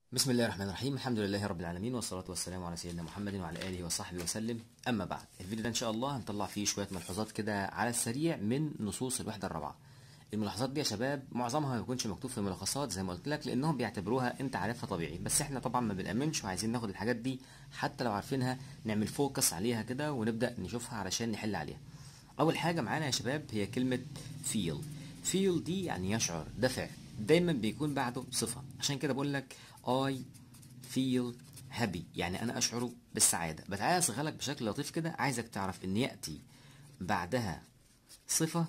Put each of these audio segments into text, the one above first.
بسم الله الرحمن الرحيم الحمد لله رب العالمين والصلاة والسلام على سيدنا محمد وعلى آله وصحبه وسلم أما بعد الفيديو ده إن شاء الله هنطلع فيه شوية ملحوظات كده على السريع من نصوص الوحدة الرابعة الملاحظات دي يا شباب معظمها ما بيكونش مكتوب في الملخصات زي ما قلت لك لانهم بيعتبروها انت عارفها طبيعي بس احنا طبعا ما بنامنش وعايزين ناخد الحاجات دي حتى لو عارفينها نعمل فوكس عليها كده ونبدا نشوفها علشان نحل عليها اول حاجه معانا يا شباب هي كلمه feel feel دي يعني يشعر ده فعل دايما بيكون بعده صفه عشان كده بقول لك I feel happy يعني انا اشعر بالسعاده بس عايز اصيغها لك بشكل لطيف كده عايزك تعرف ان ياتي بعدها صفه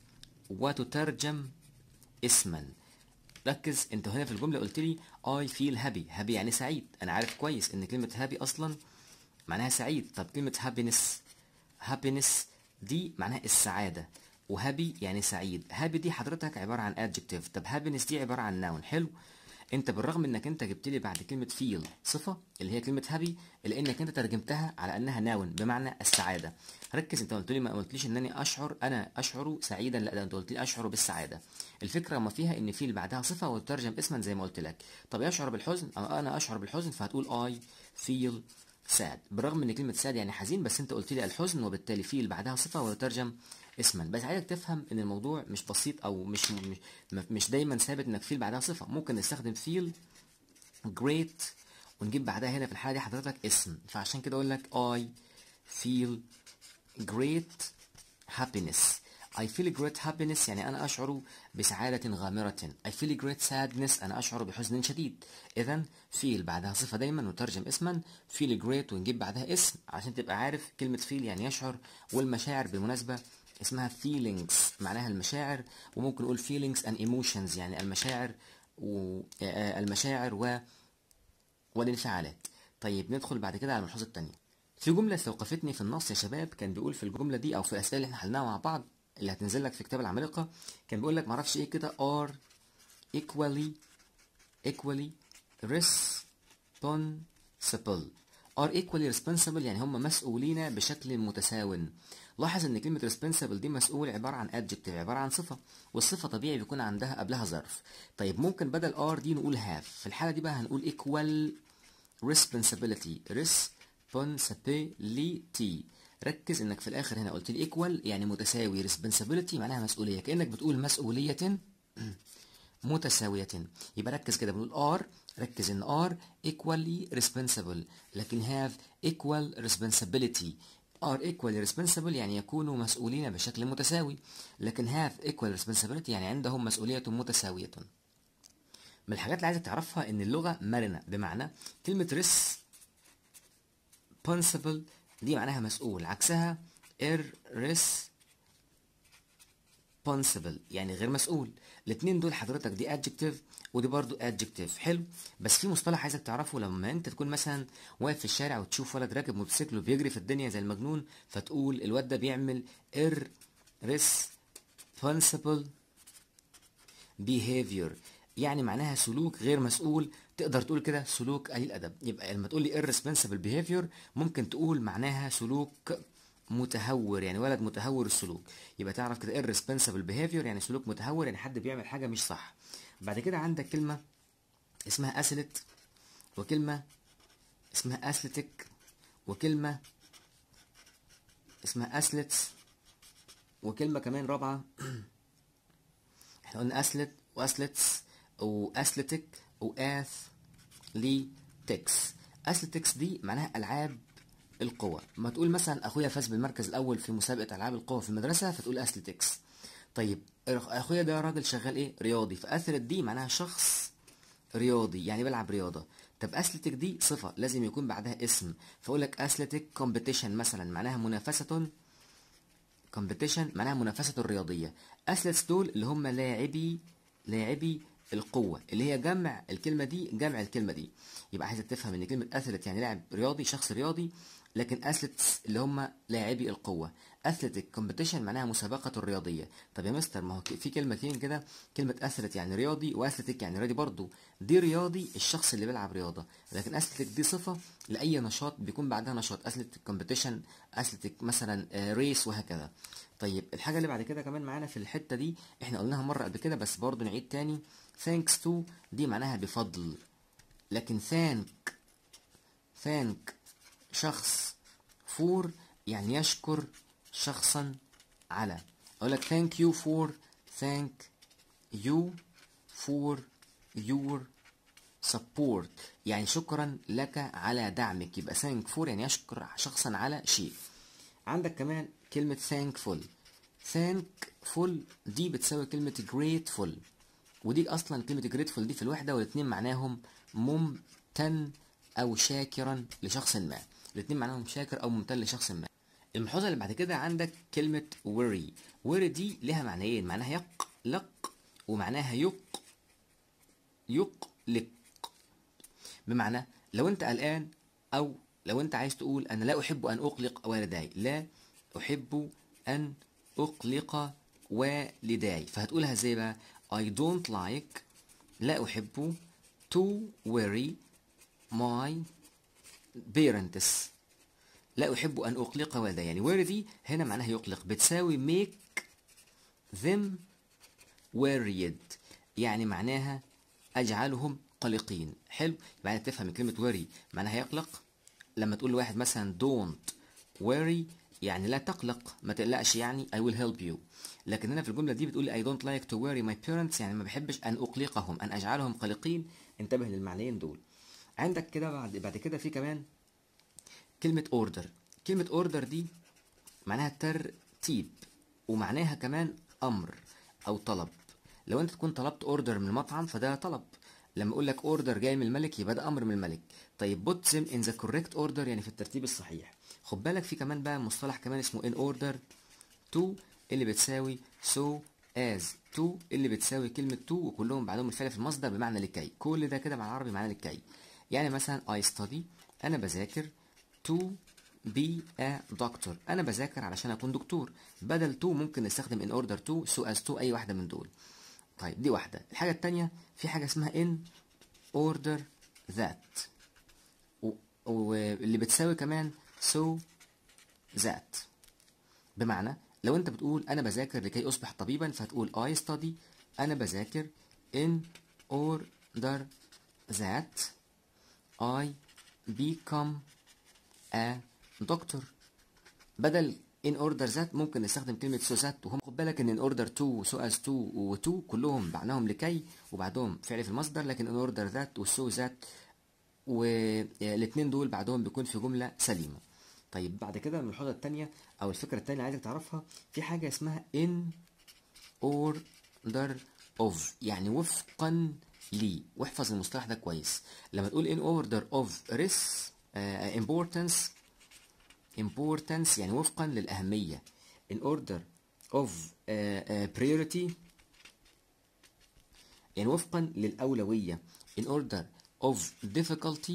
وتترجم اسما ركز انت هنا في الجمله قلت لي I feel happy happy يعني سعيد انا عارف كويس ان كلمه happy اصلا معناها سعيد طب كلمه happiness happiness دي معناها السعاده وهابي يعني سعيد هابي دي حضرتك عباره عن adjective طب happiness دي عباره عن noun حلو انت بالرغم انك انت جبت لي بعد كلمه feel صفه اللي هي كلمه هابي الا انك انت ترجمتها على انها ناون بمعنى السعاده ركز انت قلت لي ما قلتليش انني اشعر انا اشعر سعيدا لا ده انت قلت لي اشعر بالسعاده الفكره ما فيها ان feel بعدها صفه وتترجم اسما زي ما قلت لك طب يشعر بالحزن أه انا اشعر بالحزن فهتقول I feel sad بالرغم ان كلمه sad يعني حزين بس انت قلت لي الحزن وبالتالي feel بعدها صفه وتترجم اسما بس عايزك تفهم ان الموضوع مش بسيط او مش مش, مش دايما ثابت انك feel بعدها صفه ممكن نستخدم feel great ونجيب بعدها هنا في الحاله دي حضرتك اسم فعشان كده اقول لك I feel great happiness I feel great happiness يعني أنا أشعر بسعادة غامرة I feel great sadness أنا أشعر بحزن شديد إذا feel بعدها صفة دايما نترجم اسما feel great ونجيب بعدها اسم عشان تبقى عارف كلمة feel يعني يشعر والمشاعر بالمناسبة اسمها feelings معناها المشاعر وممكن نقول feelings and emotions يعني المشاعر والمشاعر و والانفعالات طيب ندخل بعد كده على الملحوظة التانية في جملة استوقفتني في النص يا شباب كان بيقول في الجملة دي أو في الأسئلة اللي احنا حلناها مع بعض اللي هتنزل لك في كتاب العمالقة كان بيقول لك معرفش ايه كده are equally equally responsible are equally responsible يعني هم مسؤولين بشكل متساو لاحظ ان كلمة responsible دي مسؤول عبارة عن adjective عبارة عن صفة والصفة طبيعي بيكون عندها قبلها ظرف طيب ممكن بدل are دي نقول have في الحالة دي بقى هنقول equal responsibility responsibility ركز انك في الاخر هنا قلت لي ايكوال يعني متساوي responsibility معناها مسؤوليه كانك بتقول مسؤوليه متساويه يبقى ركز كده بنقول are ركز ان are equally responsible لكن have equal responsibility are equally responsible يعني يكونوا مسؤولين بشكل متساوي لكن have equal responsibility يعني عندهم مسؤوليه متساويه من الحاجات اللي عايزك تعرفها ان اللغه مرنه بمعنى كلمه responsible دي معناها مسؤول عكسها irresponsible يعني غير مسؤول الاثنين دول حضرتك دي adjective ودي برضو adjective حلو بس في مصطلح عايزك تعرفه لما انت تكون مثلا واقف في الشارع وتشوف ولد راكب موتوسيكل وبيجري في الدنيا زي المجنون فتقول الواد ده بيعمل irresponsible behavior يعني معناها سلوك غير مسؤول تقدر تقول كده سلوك قليل ادب يبقى لما تقول لي irresponsible behavior ممكن تقول معناها سلوك متهور يعني ولد متهور السلوك يبقى تعرف كده irresponsible behavior يعني سلوك متهور يعني حد بيعمل حاجه مش صح بعد كده عندك كلمه اسمها اسلت وكلمه اسمها اسلتك وكلمه اسمها اسلتس وكلمه كمان رابعه احنا قلنا اسلت واسلتس واسلتك واثليتكس اثليتكس دي معناها العاب القوى ما تقول مثلا اخويا فاز بالمركز الاول في مسابقه العاب القوى في المدرسه فتقول اثليتكس طيب اخويا ده راجل شغال ايه رياضي فاثلت دي معناها شخص رياضي يعني بيلعب رياضه طب اثليتك دي صفه لازم يكون بعدها اسم فاقول لك اثليتك كومبيتيشن مثلا معناها منافسه كومبيتيشن معناها منافسه رياضيه اثليتس دول اللي هم لاعبي لاعبي القوة اللي هي جمع الكلمة دي جمع الكلمة دي يبقى عايزك تفهم ان كلمة اثلت يعني لاعب رياضي شخص رياضي لكن اثلتس اللي هم لاعبي القوة اثلتيك كومبيتيشن معناها مسابقة رياضية طب يا مستر ما هو في كلمتين كده كلمة اثلت يعني رياضي واثلتيك يعني رياضي برضو دي رياضي الشخص اللي بيلعب رياضة لكن اثلتيك دي صفة لأي نشاط بيكون بعدها نشاط اثلتيك كومبيتيشن اثلتيك مثلا ريس وهكذا طيب الحاجة اللي بعد كده كمان معانا في الحتة دي احنا قلناها مرة قبل كده بس برضو نعيد تاني thanks to دي معناها بفضل لكن thank thank شخص for يعني يشكر شخصا على اقول لك thank you for thank you for your support يعني شكرا لك على دعمك يبقى thank for يعني يشكر شخصا على شيء عندك كمان كلمة thankful thankful دي بتساوي كلمة grateful ودي أصلا كلمة grateful دي في الوحدة والاتنين معناهم ممتن أو شاكرا لشخص ما الاتنين معناهم شاكر أو ممتن لشخص ما الملحوظة اللي بعد كده عندك كلمة worry worry دي لها معنيين معناها يقلق ومعناها يق يقلق بمعنى لو انت قلقان او لو انت عايز تقول انا لا احب ان اقلق والداي لا احب ان اقلق والداي فهتقولها ازاي بقى I don't like لا احب to worry my parents لا احب ان اقلق والداي يعني worry دي هنا معناها يقلق بتساوي make them worried يعني معناها اجعلهم قلقين حلو يبقى تفهم كلمة worry معناها يقلق لما تقول لواحد مثلا don't worry يعني لا تقلق ما تقلقش يعني I will help you لكن هنا في الجملة دي بتقول I don't like to worry my parents يعني ما بحبش أن أقلقهم أن أجعلهم قلقين انتبه للمعنيين دول عندك كده بعد بعد كده في كمان كلمة order كلمة order دي معناها ترتيب ومعناها كمان أمر أو طلب لو أنت تكون طلبت اوردر من المطعم فده طلب لما اقول لك اوردر جاي من الملك يبقى ده امر من الملك طيب put them in the correct order يعني في الترتيب الصحيح خد بالك في كمان بقى مصطلح كمان اسمه in order to اللي بتساوي so as to اللي بتساوي كلمة to وكلهم بعدهم الفعل في المصدر بمعنى لكي كل ده كده مع العربي معنى لكي يعني مثلا I study أنا بذاكر to be a doctor أنا بذاكر علشان أكون دكتور بدل to ممكن نستخدم in order to so as to أي واحدة من دول طيب دي واحدة الحاجة التانية في حاجة اسمها in order that واللي بتساوي كمان so that بمعنى لو انت بتقول انا بذاكر لكي اصبح طبيبا فهتقول I study انا بذاكر in order that I become a doctor بدل in order that ممكن نستخدم كلمة so that وهم خد بالك ان in order to so as to و to كلهم معناهم لكي وبعدهم فعل في المصدر لكن in order that و so that والاتنين دول بعدهم بيكون في جملة سليمة طيب بعد كده الملحوظة التانية أو الفكرة التانية عايزك تعرفها في حاجة اسمها in order of يعني وفقا لي واحفظ المصطلح ده كويس لما تقول in order of ris uh, importance importance يعني وفقا للأهمية in order of uh, uh, priority يعني وفقا للأولوية in order of difficulty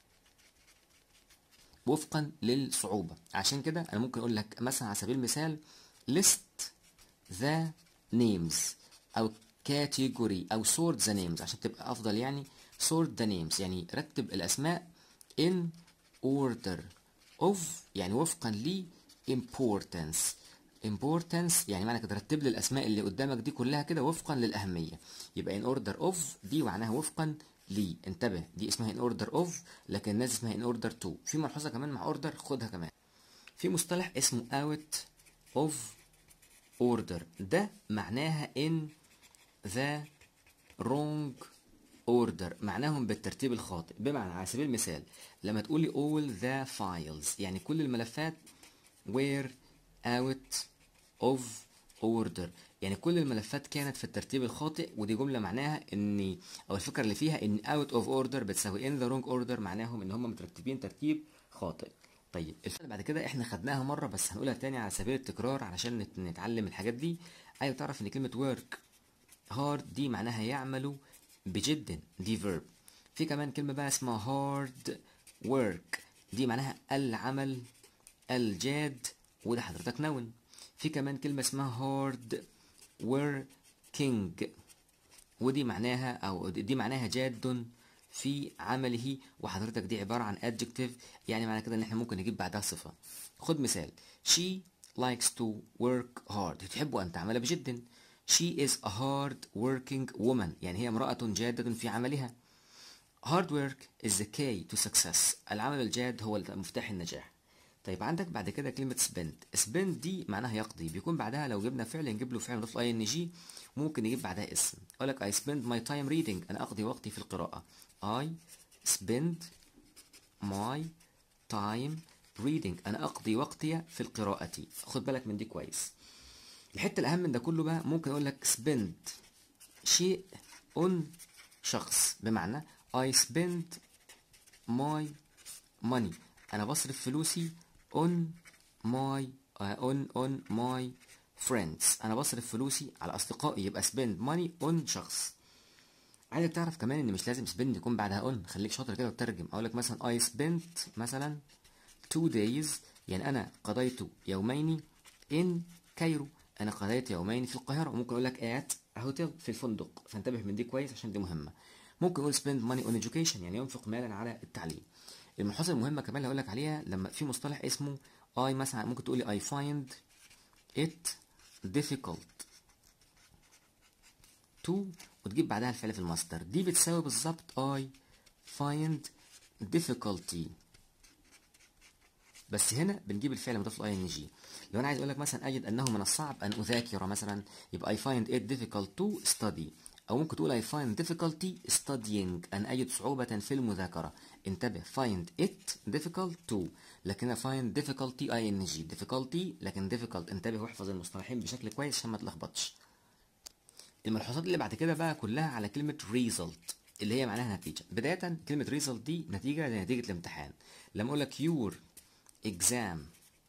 وفقا للصعوبة عشان كده أنا ممكن أقول لك مثلا على سبيل المثال list the names أو category أو sort the names عشان تبقى أفضل يعني sort the names يعني رتب الأسماء in order of يعني وفقا ل importance importance يعني معنى كده رتب لي الأسماء اللي قدامك دي كلها كده وفقا للأهمية يبقى in order of دي معناها وفقا لي انتبه دي اسمها in order of لكن الناس اسمها in order to في ملحوظة كمان مع order خدها كمان في مصطلح اسمه out of order ده معناها in the wrong order معناهم بالترتيب الخاطئ بمعنى على سبيل المثال لما تقولي all the files يعني كل الملفات were out of order يعني كل الملفات كانت في الترتيب الخاطئ ودي جملة معناها ان او الفكرة اللي فيها ان out of order بتساوي in the wrong order معناهم ان هم مترتبين ترتيب خاطئ طيب الفكرة بعد كده احنا خدناها مرة بس هنقولها تاني على سبيل التكرار علشان نتعلم الحاجات دي ايوه تعرف ان كلمة work hard دي معناها يعمل بجد دي verb في كمان كلمة بقى اسمها hard work دي معناها العمل الجاد وده حضرتك نون في كمان كلمة اسمها hard working ودي معناها او دي معناها جاد في عمله وحضرتك دي عبارة عن adjective يعني معنى كده ان احنا ممكن نجيب بعدها صفة خد مثال she likes to work hard تحب ان تعمل بجد she is a hard working woman يعني هي امرأة جادة في عملها hard work is the key to success العمل الجاد هو مفتاح النجاح طيب عندك بعد كده كلمة spend spend دي معناها يقضي بيكون بعدها لو جبنا فعل نجيب له فعل نضيف له ing ممكن نجيب بعدها اسم اقول لك I spend my time reading انا اقضي وقتي في القراءة I spend my time reading انا اقضي وقتي في القراءة خد بالك من دي كويس الحتة الاهم من ده كله بقى ممكن اقول لك spend شيء on شخص بمعنى I spend my money انا بصرف فلوسي on my uh, on on my friends انا بصرف فلوسي على اصدقائي يبقى spend money on شخص عايزك تعرف كمان ان مش لازم spend يكون بعدها on خليك شاطر كده وترجم اقول لك مثلا I spent مثلا two days يعني انا قضيت يومين in كايرو انا قضيت يومين في القاهره وممكن اقول لك at a hotel في الفندق فانتبه من دي كويس عشان دي مهمه ممكن اقول spend money on education يعني ينفق مالا على التعليم الملحوظه المهمه كمان اللي هقول لك عليها لما في مصطلح اسمه I مثلا ممكن تقولي I find it difficult to وتجيب بعدها الفعل في المصدر دي بتساوي بالظبط I find difficulty بس هنا بنجيب الفعل مضاف له ing لو انا عايز اقول لك مثلا اجد انه من الصعب ان اذاكر مثلا يبقى I find it difficult to study او ممكن تقول I find difficulty studying ان اجد صعوبة في المذاكرة انتبه find it difficult to لكن find difficulty ing difficulty لكن difficult انتبه واحفظ المصطلحين بشكل كويس عشان ما تلخبطش الملحوظات اللي بعد كده بقى كلها على كلمة result اللي هي معناها نتيجة بداية كلمة result دي نتيجة لنتيجة الامتحان لما اقول لك your exam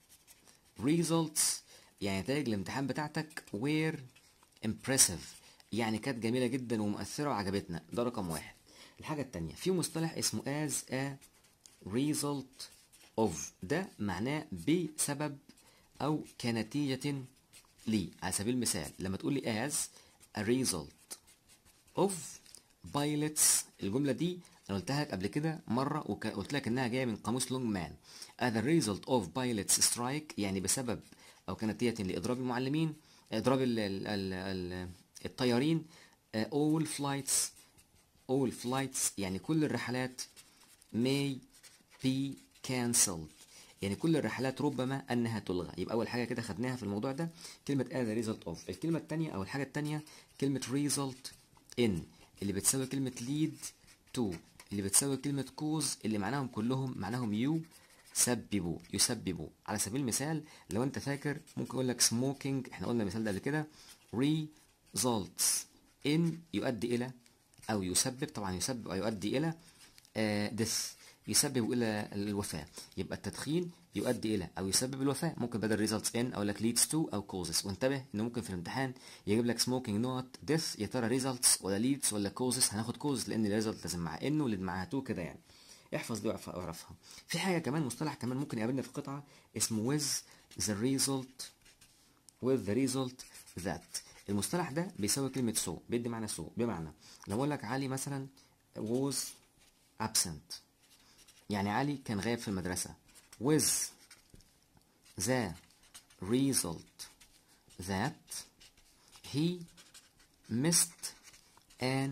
results يعني نتائج الامتحان بتاعتك were impressive يعني كانت جميلة جدا ومؤثرة وعجبتنا ده رقم واحد الحاجة التانية في مصطلح اسمه as a result of ده معناه بسبب أو كنتيجة لي على سبيل المثال لما تقول لي as a result of pilots الجملة دي أنا قلتها قبل كده مرة وقلت لك إنها جاية من قاموس لونج مان as a result of pilots strike يعني بسبب أو كنتيجة لإضراب المعلمين إضراب ال ال ال ال الطيارين uh, all flights all flights يعني كل الرحلات may be cancelled يعني كل الرحلات ربما انها تلغى يبقى اول حاجه كده خدناها في الموضوع ده كلمه as a result of الكلمه الثانيه او الحاجه الثانيه كلمه result in اللي بتساوي كلمه lead to اللي بتساوي كلمه cause اللي معناهم كلهم معناهم يسببوا يسببوا على سبيل المثال لو انت فاكر ممكن اقول لك smoking احنا قلنا المثال ده قبل كده results in يؤدي الى او يسبب طبعا يسبب او يؤدي الى uh, death يسبب الى الوفاه يبقى التدخين يؤدي الى او يسبب الوفاه ممكن بدل results in او لك leads to او causes وانتبه انه ممكن في الامتحان يجيب لك smoking not death يا ترى results ولا leads ولا causes هناخد causes لان الريزلت لازم مع ان واللي معاها to كده يعني احفظ دي واعرفها في حاجه كمان مصطلح كمان ممكن يقابلنا في القطعه اسمه with the result with the result that المصطلح ده بيساوي كلمه so بيدي معنى so بمعنى لو اقول لك علي مثلا was absent يعني علي كان غايب في المدرسة with the result that he missed an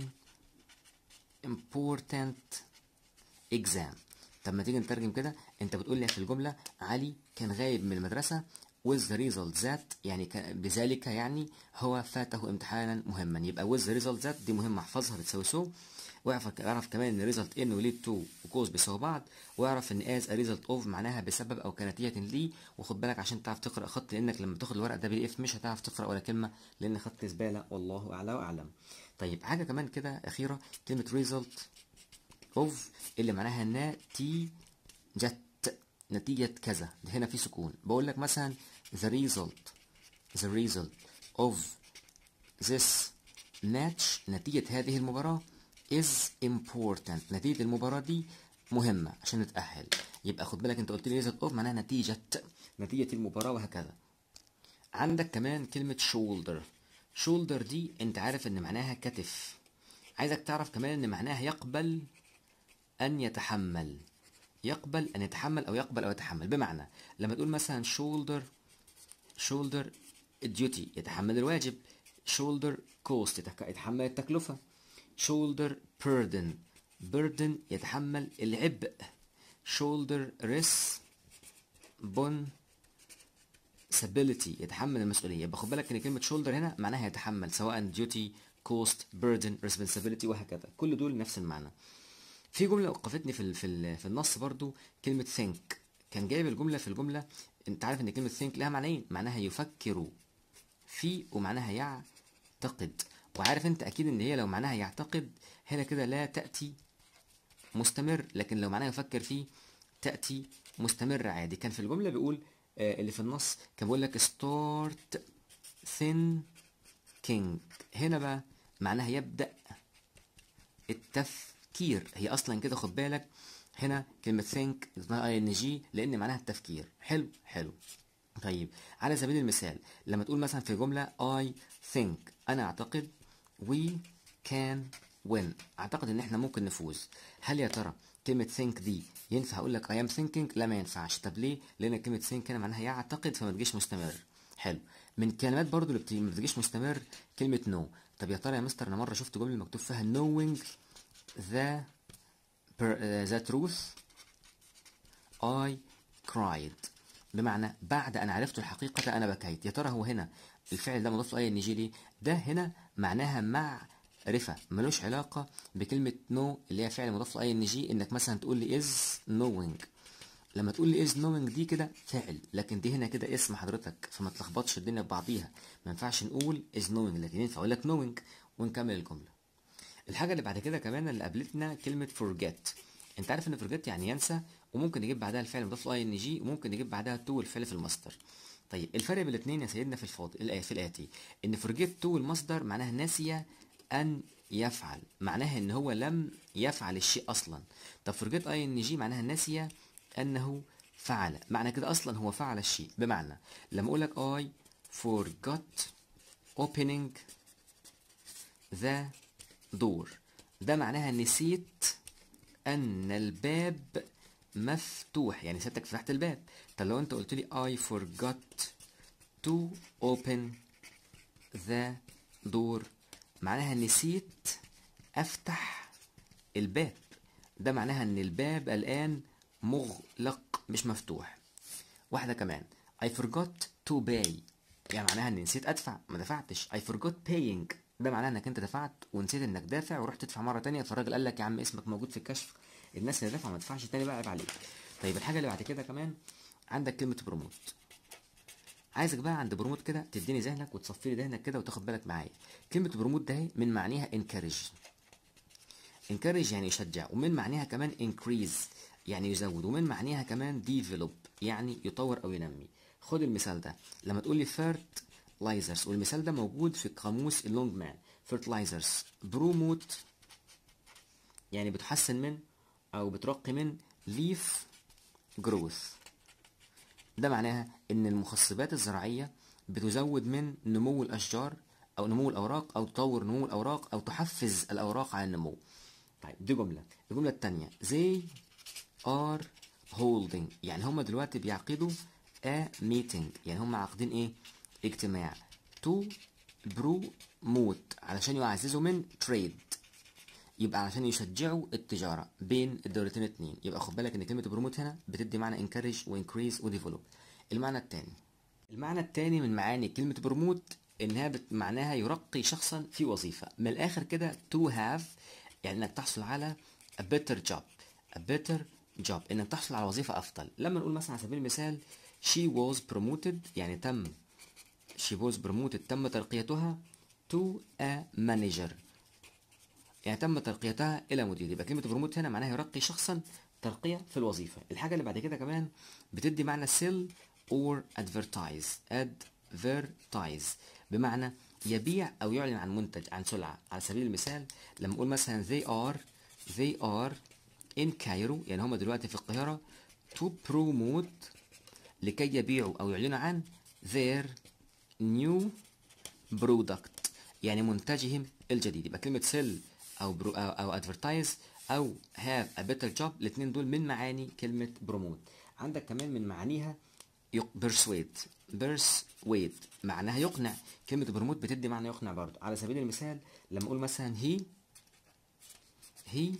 important exam طب ما تيجي نترجم كده انت بتقول لي في الجملة علي كان غايب من المدرسة with the result that يعني بذلك يعني هو فاته امتحانا مهما يبقى with the result that دي مهمة احفظها بتساوي so واعرف اعرف كمان ان result in و lead to وكوز بيساوي بعض واعرف ان as a result of معناها بسبب او كنتيجة ليه وخد بالك عشان تعرف تقرا خط لانك لما تاخد الورق ده بي اف مش هتعرف تقرا ولا كلمة لان خط زبالة والله اعلى واعلم طيب حاجة كمان كده اخيرة كلمة result of اللي معناها نتيجة نتيجة كذا هنا في سكون بقول لك مثلا the result the result of this match نتيجة هذه المباراة is important نتيجة المباراة دي مهمة عشان نتأهل يبقى خد بالك انت قلت لي result of معناها نتيجة نتيجة المباراة وهكذا عندك كمان كلمة shoulder shoulder دي انت عارف ان معناها كتف عايزك تعرف كمان ان معناها يقبل ان يتحمل يقبل ان يتحمل او يقبل او يتحمل بمعنى لما تقول مثلا shoulder shoulder duty يتحمل الواجب shoulder cost يتحمل التكلفة shoulder burden burden يتحمل العبء shoulder responsibility يتحمل المسؤولية يبقى خد بالك ان كلمة shoulder هنا معناها يتحمل سواء duty cost burden responsibility وهكذا كل دول نفس المعنى في جملة وقفتني في ال في, ال في النص برضو كلمة think كان جايب الجملة في الجملة انت عارف ان كلمة think لها معنيين معناها يفكر في ومعناها يعتقد وعارف انت اكيد ان هي لو معناها يعتقد هنا كده لا تأتي مستمر لكن لو معناها يفكر فيه تأتي مستمر عادي كان في الجملة بيقول آه اللي في النص كان بيقول لك start thinking هنا بقى معناها يبدأ التفكير هي اصلا كده خد بالك هنا كلمة think اسمها اي ان جي لان معناها التفكير حلو حلو طيب على سبيل المثال لما تقول مثلا في جملة I think أنا أعتقد we can win أعتقد إن إحنا ممكن نفوز هل يا ترى كلمة think دي ينفع أقول لك I am thinking لا ما ينفعش طب ليه؟ لأن كلمة think هنا معناها يعتقد فما تجيش مستمر حلو من الكلمات برضو اللي بتيجي ما بتجيش مستمر كلمة no طب يا ترى يا مستر أنا مرة شفت جملة مكتوب فيها knowing the per, uh, the truth I cried بمعنى بعد أن عرفت الحقيقة أنا بكيت يا ترى هو هنا الفعل ده مضاف له أي نيجي ليه ده هنا معناها معرفة ملوش علاقة بكلمة نو اللي هي فعل مضاف له أي نيجي إنك مثلا تقول لي is knowing لما تقول لي is knowing دي كده فعل لكن دي هنا كده اسم حضرتك فما تلخبطش الدنيا ببعضيها ما ينفعش نقول is knowing لكن ينفع أقول لك knowing ونكمل الجملة الحاجة اللي بعد كده كمان اللي قابلتنا كلمة forget انت عارف ان forget يعني ينسى وممكن نجيب بعدها الفعل مضاف له اي ان جي وممكن نجيب بعدها تو الفعل في المصدر طيب الفرق بين الاثنين يا سيدنا في الفاضل الآية في الآتي ان forget تو المصدر معناها نسي ان يفعل معناها ان هو لم يفعل الشيء اصلا طب forget اي ان جي معناها نسي انه فعل معنى كده اصلا هو فعل الشيء بمعنى لما اقول لك I forgot opening the door ده معناها نسيت ان الباب مفتوح يعني سيادتك فتحت الباب طب لو انت قلت لي I forgot to open the door معناها نسيت افتح الباب ده معناها ان الباب الان مغلق مش مفتوح واحدة كمان I forgot to pay يعني معناها اني نسيت ادفع ما دفعتش I forgot paying ده معناه انك انت دفعت ونسيت انك دافع ورحت تدفع مره تانية فالراجل قال لك يا عم اسمك موجود في الكشف الناس اللي دفع ما تدفعش تاني بقى عيب عليك طيب الحاجه اللي بعد كده كمان عندك كلمه بروموت عايزك بقى عند بروموت كده تديني ذهنك وتصفي لي ذهنك كده وتاخد بالك معايا كلمه بروموت ده من معنيها انكارج انكارج يعني يشجع ومن معنيها كمان انكريز يعني يزود ومن معنيها كمان ديفلوب يعني يطور او ينمي خد المثال ده لما تقول لي فيرت لايزرز والمثال ده موجود في قاموس اللونج مان fertilizers بروموت يعني بتحسن من او بترقي من ليف جروث ده معناها ان المخصبات الزراعيه بتزود من نمو الاشجار او نمو الاوراق او تطور نمو الاوراق او تحفز الاوراق على النمو طيب دي جمله الجمله الثانيه they are holding يعني هم دلوقتي بيعقدوا a meeting يعني هم عاقدين ايه اجتماع تو بروموت علشان يعززوا من تريد يبقى علشان يشجعوا التجاره بين الدولتين اتنين يبقى خد بالك ان كلمه بروموت هنا بتدي معنى انكارج وانكريز وديفلوب المعنى الثاني المعنى الثاني من معاني كلمه بروموت انها بت- معناها يرقي شخصا في وظيفه من الاخر كده to have يعني انك تحصل على a better job a better job انك تحصل على وظيفه افضل لما نقول مثلا على سبيل المثال she was promoted يعني تم she was promoted تم ترقيتها to a manager يعني تم ترقيتها الى مدير يبقى كلمه بروموت هنا معناها يرقي شخصا ترقيه في الوظيفه الحاجه اللي بعد كده كمان بتدي معنى sell or advertise advertise بمعنى يبيع او يعلن عن منتج عن سلعه على سبيل المثال لما اقول مثلا they are they are in Cairo يعني هم دلوقتي في القاهره to promote لكي يبيعوا او يعلنوا عن their new product يعني منتجهم الجديد يبقى كلمة sell أو برو أو, أو advertise أو have a better job الاتنين دول من معاني كلمة promote عندك كمان من معانيها يق... persuade persuade معناها يقنع كلمة promote بتدي معنى يقنع برضه على سبيل المثال لما أقول مثلا he he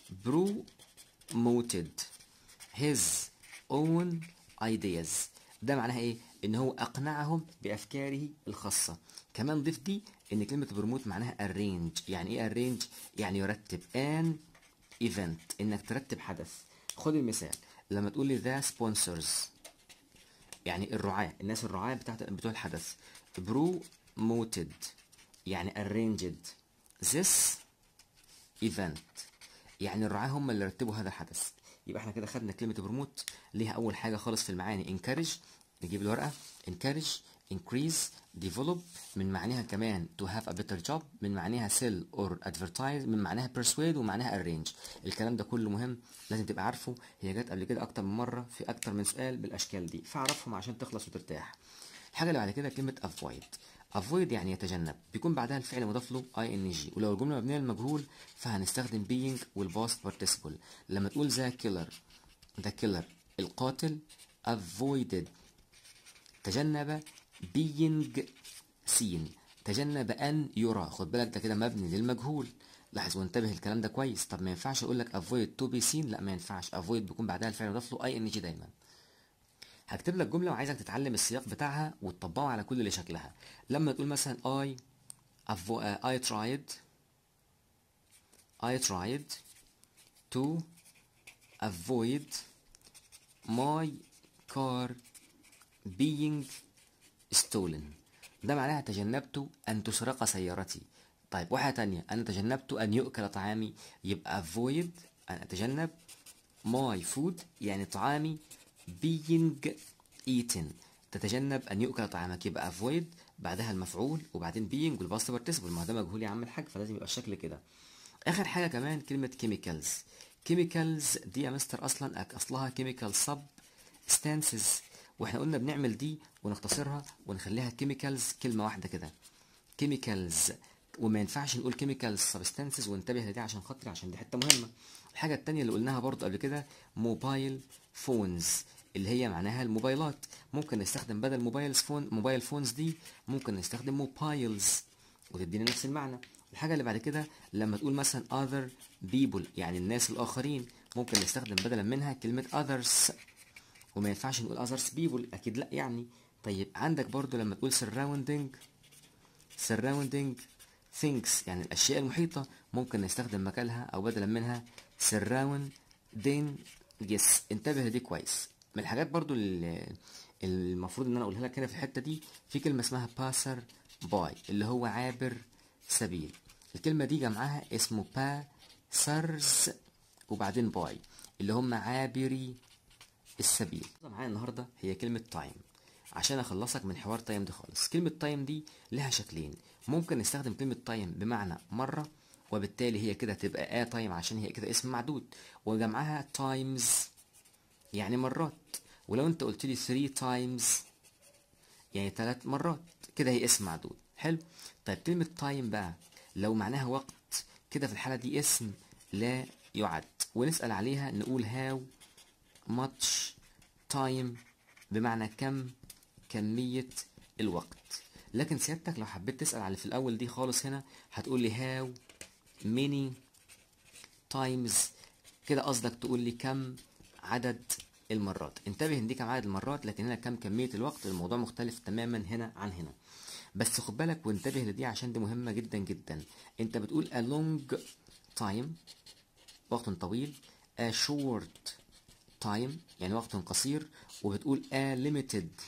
promoted his own ideas ده معناها ايه ان هو اقنعهم بافكاره الخاصه كمان ضيف دي ان كلمه بروموت معناها arrange يعني ايه arrange يعني يرتب an event انك ترتب حدث خد المثال لما تقول لي the sponsors يعني الرعاة الناس الرعاة بتاعت بتوع الحدث promoted يعني arranged this event يعني الرعاة هم اللي رتبوا هذا الحدث يبقى احنا كده خدنا كلمة بروموت ليها أول حاجة خالص في المعاني encourage نجيب الورقة encourage increase develop من معناها كمان to have a better job من معناها sell or advertise من معناها persuade ومعناها arrange الكلام ده كله مهم لازم تبقى عارفه هي جت قبل كده أكتر من مرة في أكتر من سؤال بالأشكال دي فاعرفهم عشان تخلص وترتاح الحاجة اللي بعد كده كلمة avoid avoid يعني يتجنب بيكون بعدها الفعل مضاف له ing ولو الجملة مبنية للمجهول فهنستخدم being والpast participle لما تقول ذا killer ذا killer القاتل avoided تجنب being seen تجنب ان يرى خد بالك ده كده مبني للمجهول لاحظ وانتبه الكلام ده كويس طب ما ينفعش اقول لك avoid to be seen لا ما ينفعش avoid بيكون بعدها الفعل مضاف له ing دايما هكتب لك جمله وعايزك تتعلم السياق بتاعها وتطبقه على كل اللي شكلها لما تقول مثلا I avo- uh, I tried I tried to avoid my car being stolen ده معناها تجنبت أن تسرق سيارتي طيب واحدة تانية أنا تجنبت أن يؤكل طعامي يبقى avoid أن أتجنب my food يعني طعامي being eaten تتجنب أن يؤكل طعامك يبقى avoid بعدها المفعول وبعدين being والباست participle ما هو ده مجهول يا عم الحاج فلازم يبقى الشكل كده آخر حاجة كمان كلمة chemicals chemicals دي يا مستر أصلا أك- أصلها chemical substances واحنا قلنا بنعمل دي ونختصرها ونخليها chemicals كلمة واحدة كده chemicals وما ينفعش نقول chemicals substances وانتبه لدي عشان خاطري عشان دي حتة مهمة الحاجة التانية اللي قلناها برضو قبل كده موبايل فونز اللي هي معناها الموبايلات ممكن نستخدم بدل موبايل فون موبايل فونز دي ممكن نستخدم موبايلز وتدينا نفس المعنى الحاجة اللي بعد كده لما تقول مثلا other people يعني الناس الآخرين ممكن نستخدم بدلا منها كلمة others وما ينفعش نقول others people أكيد لأ يعني طيب عندك برضو لما تقول surrounding surrounding things يعني الأشياء المحيطة ممكن نستخدم مكانها أو بدلا منها surrounding yes انتبه لدي كويس من الحاجات برضو اللي المفروض ان انا اقولها لك هنا في الحتة دي في كلمة اسمها passer by اللي هو عابر سبيل الكلمة دي جمعها اسمه passers وبعدين by اللي هم عابري السبيل معايا النهارده هي كلمة تايم عشان اخلصك من حوار تايم دي خالص كلمة تايم دي لها شكلين ممكن نستخدم كلمة تايم بمعنى مرة وبالتالي هي كده تبقى ا تايم عشان هي كده اسم معدود وجمعها تايمز يعني مرات ولو انت قلت لي 3 تايمز يعني ثلاث مرات كده هي اسم معدود حلو طيب كلمة تايم بقى لو معناها وقت كده في الحالة دي اسم لا يعد ونسأل عليها نقول هاو much time بمعنى كم كمية الوقت لكن سيادتك لو حبيت تسأل على اللي في الأول دي خالص هنا هتقول لي how many times كده قصدك تقول لي كم عدد المرات انتبه ان دي كم عدد المرات لكن هنا كم كمية الوقت الموضوع مختلف تماما هنا عن هنا بس خد بالك وانتبه لدي عشان دي مهمة جدا جدا انت بتقول a long time وقت طويل a short time يعني وقت قصير وبتقول a limited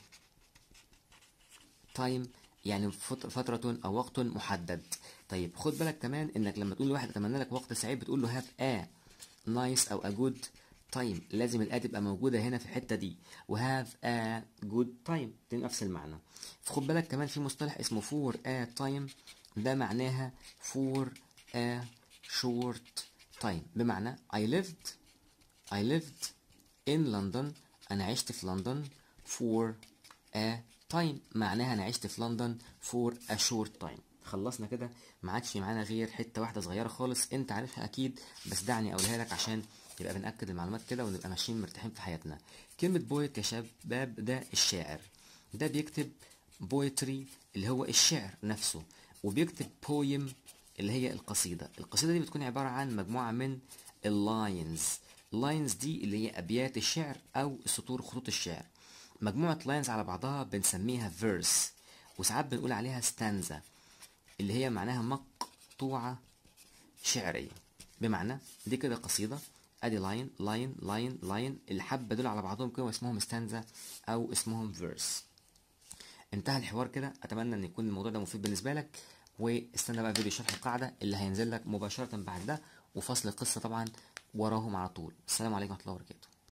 time يعني فت- فترة أو وقت محدد طيب خد بالك كمان إنك لما تقول لواحد أتمنى لك وقت سعيد بتقول له have a nice أو a good time لازم الآ تبقى موجودة هنا في الحتة دي و have a good time دي نفس المعنى فخد بالك كمان في مصطلح اسمه for a time ده معناها for a short time بمعنى I lived I lived in London أنا عشت في لندن for a time معناها أنا عشت في لندن for a short time خلصنا كده ما عادش معانا غير حتة واحدة صغيرة خالص أنت عارفها أكيد بس دعني أقولها لك عشان يبقى بنأكد المعلومات كده ونبقى ماشيين مرتاحين في حياتنا كلمة بويت يا شباب ده الشاعر ده بيكتب بويتري اللي هو الشعر نفسه وبيكتب بويم اللي هي القصيدة القصيدة دي بتكون عبارة عن مجموعة من اللاينز اللاينز دي اللي هي ابيات الشعر او السطور خطوط الشعر مجموعة لاينز على بعضها بنسميها فيرس وساعات بنقول عليها ستانزا اللي هي معناها مقطوعة شعرية بمعنى دي كده قصيدة ادي لاين لاين لاين لاين الحبة دول على بعضهم كده واسمهم ستانزا او اسمهم فيرس انتهى الحوار كده اتمنى ان يكون الموضوع ده مفيد بالنسبة لك واستنى بقى فيديو شرح القاعدة اللي هينزل لك مباشرة بعد ده وفصل القصة طبعا وراهم على طول السلام عليكم ورحمة الله وبركاته